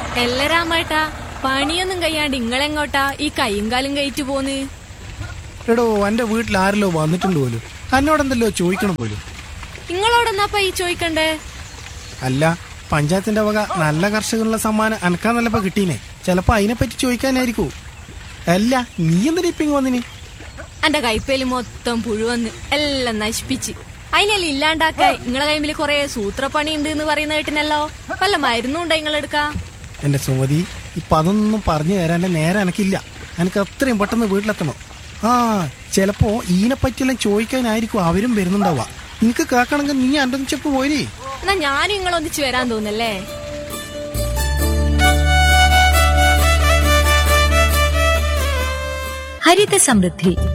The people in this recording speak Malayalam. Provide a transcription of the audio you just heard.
എല്ല രാമേട്ടാ പണിയൊന്നും കഴിയാണ്ട് ഇങ്ങളെങ്ങോട്ടാ ഈ കൈയും കാലും കയറ്റു പോന്ന് എടോ എന്റെ വീട്ടിൽ ആരല്ലോ വന്നിട്ടുണ്ട് പോലും എന്നോടെന്തല്ലോ ചോദിക്കണം പോലും ഇങ്ങളോടെന്നാപ്പാ ഈ ചോദിക്കണ്ടേ അല്ല പഞ്ചായത്തിന്റെ വക നല്ല കർഷകനുള്ള സമ്മാനം അനക്കാന്നല്ലപ്പോ കിട്ടീനെ ചിലപ്പോ അതിനെപ്പറ്റി ചോദിക്കാനായിരിക്കൂ അല്ല നീ എന്തിനാ ഇപ്പൊ ഇങ്ങ് വന്നിനി എന്റെ കൈപ്പേല് മൊത്തം പുഴുവന്ന് എല്ലാം നശിപ്പിച്ച് അതിനെല്ലാം ഇല്ലാണ്ടാക്കാൻ ഇങ്ങളെ കൈമില് കൊറേ സൂത്രപ്പണി ഉണ്ട് എന്ന് പറയുന്ന കേട്ടിനല്ലോ വല്ല മരുന്നും ഉണ്ടോ ഇങ്ങളെടുക്കാ എന്റെ സുമതി ഇപ്പൊ അതൊന്നും പറഞ്ഞു തരാൻ നേരെ എനക്കില്ല എനിക്ക് അത്രയും പെട്ടെന്ന് വീട്ടിലെത്തണം ആ ചിലപ്പോ ഇതിനെ പറ്റിയെല്ലാം ചോദിക്കാനായിരിക്കും അവരും വരുന്നുണ്ടാവുക നിനക്ക് കേൾക്കണമെങ്കിൽ നീ എൻ്റെ ചെപ്പ് പോയിനി എന്നാ ഞാനും ഇങ്ങളൊന്നിച്ച് വരാൻ തോന്നല്ലേ ഹരിത സമൃദ്ധി